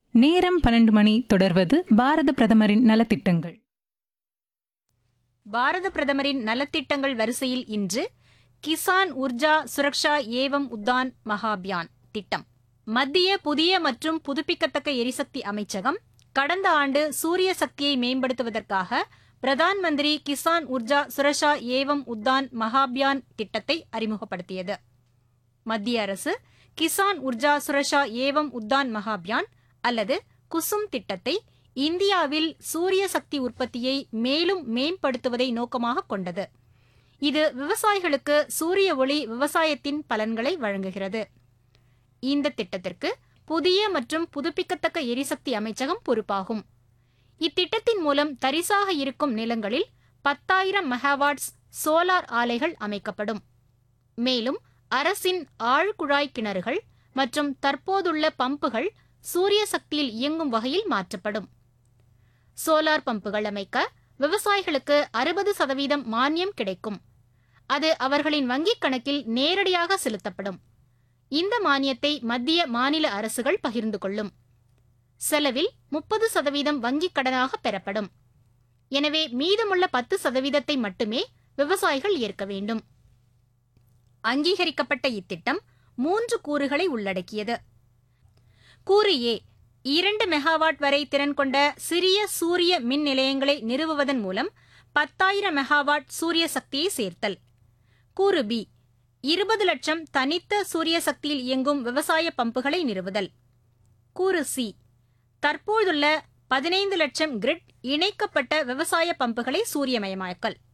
நேரம் பன்னெண்டு மணி தொடர்வது பாரத பிரதமரின் நலத்திட்டங்கள் பாரத பிரதமரின் நலத்திட்டங்கள் வரிசையில் இன்று கிசான் உர்ஜா சுரக்ஷா ஏவம் உத்தான் மகாபியான் திட்டம் மத்திய புதிய மற்றும் புதுப்பிக்கத்தக்க எரிசக்தி அமைச்சகம் கடந்த ஆண்டு சூரிய சக்தியை மேம்படுத்துவதற்காக பிரதான் மந்திரி கிசான் உர்ஜா சுரக்ஷா ஏவம் உத்தான் மகாபியான் திட்டத்தை அறிமுகப்படுத்தியது மத்திய அரசு கிசான் உர்ஜா சுரக்ஷா ஏவம் உத்தான் மகாபியான் அல்லது குசும் திட்டத்தை இந்தியாவில் சூரிய சக்தி உற்பத்தியை மேலும் மேம்படுத்துவதை நோக்கமாக கொண்டது இது விவசாயிகளுக்கு சூரிய ஒளி விவசாயத்தின் பலன்களை வழங்குகிறது இந்த திட்டத்திற்கு புதிய மற்றும் புதுப்பிக்கத்தக்க எரிசக்தி அமைச்சகம் பொறுப்பாகும் இத்திட்டத்தின் மூலம் தரிசாக இருக்கும் நிலங்களில் பத்தாயிரம் மெகாவாட்ஸ் சோலார் ஆலைகள் அமைக்கப்படும் மேலும் அரசின் ஆழ்குழாய் கிணறுகள் மற்றும் தற்போதுள்ள பம்புகள் சூரிய சக்தியில் இயங்கும் வகையில் மாற்றப்படும் சோலார் பம்புகள் அமைக்க விவசாயிகளுக்கு அறுபது சதவீதம் மானியம் கிடைக்கும் அது அவர்களின் வங்கிக் கணக்கில் நேரடியாக செலுத்தப்படும் இந்த மானியத்தை மத்திய மாநில அரசுகள் பகிர்ந்து கொள்ளும் செலவில் முப்பது சதவீதம் வங்கிக் கடனாக பெறப்படும் எனவே மீதமுள்ள பத்து சதவீதத்தை மட்டுமே விவசாயிகள் ஏற்க வேண்டும் அங்கீகரிக்கப்பட்ட இத்திட்டம் மூன்று கூறுகளை உள்ளடக்கியது கூறு ஏ இரண்டு மெகாவாட் வரை திறன் கொண்ட சிறிய சூரிய மின் நிலையங்களை நிறுவுவதன் மூலம் பத்தாயிரம் மெகாவாட் சூரிய சக்தியை சேர்த்தல் கூறு பி இருபது லட்சம் தனித்த சூரிய சக்தியில் இயங்கும் விவசாய பம்புகளை நிறுவுதல் கூறு சி தற்போதுள்ள பதினைந்து லட்சம் கிரிட் இணைக்கப்பட்ட விவசாய பம்புகளை சூரியமயமாக்கல்